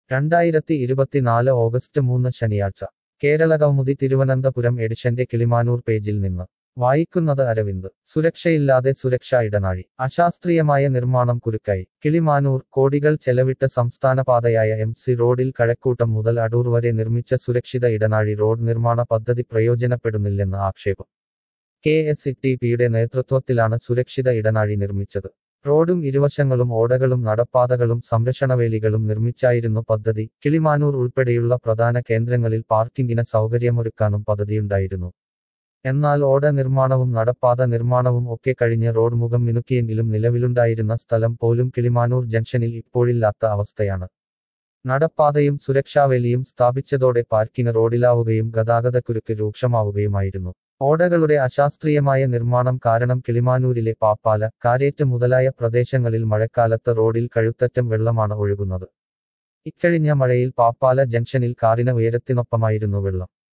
രണ്ടായിരത്തി ഇരുപത്തിനാല് ഓഗസ്റ്റ് മൂന്ന് ശനിയാഴ്ച കേരള കൗമുദി തിരുവനന്തപുരം എഡിഷന്റെ കിളിമാനൂർ പേജിൽ നിന്ന് വായിക്കുന്നത് അരവിന്ദ് സുരക്ഷയില്ലാതെ സുരക്ഷാ ഇടനാഴി അശാസ്ത്രീയമായ നിർമ്മാണം കുരുക്കായി കിളിമാനൂർ കോടികൾ ചെലവിട്ട് സംസ്ഥാനപാതയായ എം സി റോഡിൽ കഴക്കൂട്ടം മുതൽ അടൂർ വരെ നിർമ്മിച്ച സുരക്ഷിത ഇടനാഴി റോഡ് നിർമ്മാണ പദ്ധതി പ്രയോജനപ്പെടുന്നില്ലെന്ന് ആക്ഷേപം കെ എസ് ഇ ടി പിയുടെ നേതൃത്വത്തിലാണ് സുരക്ഷിത ഇടനാഴി നിർമ്മിച്ചത് റോഡും ഇരുവശങ്ങളും ഓടകളും നടപ്പാതകളും സംരക്ഷണവേലികളും നിർമ്മിച്ചായിരുന്നു പദ്ധതി കിളിമാനൂർ ഉൾപ്പെടെയുള്ള പ്രധാന കേന്ദ്രങ്ങളിൽ പാർക്കിങ്ങിന് സൗകര്യമൊരുക്കാനും പദ്ധതിയുണ്ടായിരുന്നു എന്നാൽ ഓട നിർമ്മാണവും നടപ്പാത നിർമ്മാണവും ഒക്കെ കഴിഞ്ഞ് റോഡ് മുഖം മിനുക്കിയെങ്കിലും നിലവിലുണ്ടായിരുന്ന സ്ഥലം പോലും കിളിമാനൂർ ജംഗ്ഷനിൽ ഇപ്പോഴില്ലാത്ത അവസ്ഥയാണ് നടപ്പാതയും സുരക്ഷാവേലിയും സ്ഥാപിച്ചതോടെ പാർക്കിംഗ് റോഡിലാവുകയും ഗതാഗതക്കുരുക്ക് രൂക്ഷമാവുകയുമായിരുന്നു ഓടകളുടെ അശാസ്ത്രീയമായ നിർമ്മാണം കാരണം കിളിമാനൂരിലെ പാപ്പാല കാരേറ്റ് മുതലായ പ്രദേശങ്ങളിൽ മഴക്കാലത്ത് റോഡിൽ കഴുത്തറ്റം വെള്ളമാണ് ഒഴുകുന്നത് ഇക്കഴിഞ്ഞ മഴയിൽ പാപ്പാല ജംഗ്ഷനിൽ കാറിന് ഉയരത്തിനൊപ്പമായിരുന്നു വെള്ളം